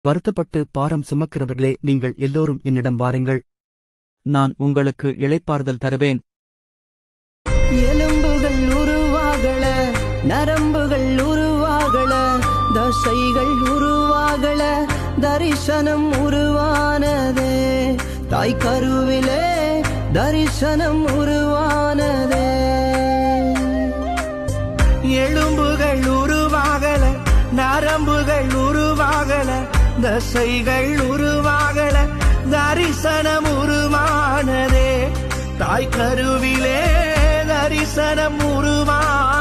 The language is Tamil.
வருத்தப்பட்டு பாரம் சுமக்கிறவர்களே நீங்கள் எல்லோரும் என்னிடம் வாருங்கள் நான் உங்களுக்கு இளைப்பாறுதல் தருவேன் எலும்புகள் உருவாகல நரம்புகள் உருவாகல தசைகள் உருவாகல தரிசனம் உருவானதே தாய் கருவிலே தரிசனம் உருவானதே எலும்புகள் உருவாகல நரம்புகள் உருவாகல தசைகள் உருவாகல தரிசனம் உருவானதே தாய் கருவிலே தரிசனம் உருவான